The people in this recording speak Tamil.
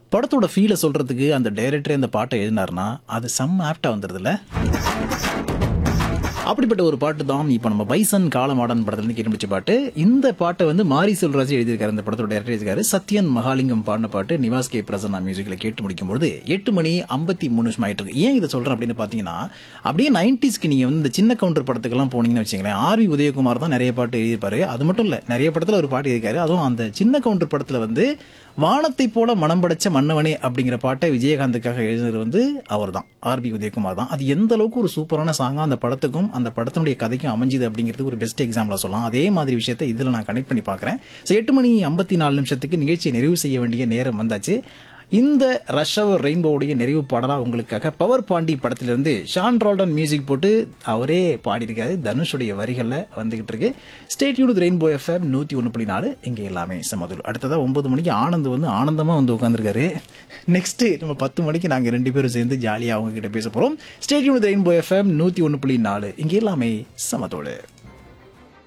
படத்தோட ஃபீலை சொல்கிறதுக்கு அந்த டைரக்டரே அந்த பாட்டை எழுதினார்னா அது செம்ம ஆப்டாக வந்துடுதுல்ல அப்படிப்பட்ட ஒரு பாட்டு தான் இப்போ நம்ம பைசன் காலமாடன் படத்துலேருந்து கேட்டு முடிச்ச பாட்டு இந்த பாட்டை வந்து மாரி செல்வராஜ் எழுதியிருக்காரு இந்த படத்தோட டேரக்டர் எழுதியிருக்காரு சத்யன் மகாலிங்கம் பாடின பாட்டு நிவாஸ் கே பிரசன்னா மியூசிக்கில் கேட்டு முடிக்கும்போது எட்டு மணி ஐம்பத்தி மூணு நிமிஷம் ஆயிட்டு இருக்கு ஏன் இதை சொல்கிறேன் அப்படின்னு பார்த்தீங்கன்னா அப்படியே நைன்டிஸ்க்கு நீங்கள் வந்து இந்த சின்ன கவுண்டர் படத்துக்கெல்லாம் போனீங்கன்னு வச்சுங்களேன் ஆர்வி உதயகுமார் தான் நிறைய பாட்டு எழுதியிருப்பாரு அது மட்டும் இல்லை நிறைய படத்தில் ஒரு பாட்டு எழுதியிருக்காரு அதுவும் அந்த சின்ன கவுண்டர் படத்தில் வந்து வானத்தை போல மனம் படைச்ச மன்னவனே அப்படிங்கிற பாட்டை விஜயகாந்துக்காக எழுதினது வந்து அவர் தான் ஆர்பி உதயகுமார் தான் அது எந்த அளவுக்கு ஒரு சூப்பரான சாங்காக அந்த படத்துக்கும் அந்த படத்தினுடைய கதைக்கும் அமைஞ்சுது அப்படிங்கிறது ஒரு பெஸ்ட் எக்ஸாம்பிளாக சொல்லலாம் அதே மாதிரி விஷயத்தை இதில் நான் கனெக்ட் பண்ணி பார்க்குறேன் ஸோ எட்டு மணி ஐம்பத்தி நாலு நிமிஷத்துக்கு நிகழ்ச்சியை நிறைவு செய்ய வேண்டிய நேரம் வந்தாச்சு இந்த ரஷ் அவர் ரெயின்போவுடைய நிறைவு பாடலாக உங்களுக்காக பவர் பாண்டி படத்திலிருந்து ஷான் ரால்டன் மியூசிக் போட்டு அவரே பாடியிருக்காரு தனுஷுடைய வரிகளில் வந்துகிட்டு இருக்கு ஸ்டேட் யூனிட் ரெயின்போ எஃப்எம் நூற்றி ஒன்று புள்ளி நாலு இங்கே எல்லாமே சமதுல் அடுத்ததாக ஒன்பது மணிக்கு ஆனந்த் வந்து ஆனந்தமாக வந்து உட்காந்துருக்காரு நெக்ஸ்ட்டு நம்ம பத்து மணிக்கு நாங்கள் ரெண்டு பேரும் சேர்ந்து ஜாலியாக அவங்க கிட்ட பேச போகிறோம் ஸ்டேட் யூனிட் ரெயின்போ எஃப்எம் நூற்றி ஒன்று புள்ளி நாலு இங்கே எல்லாமே சமத்தோடு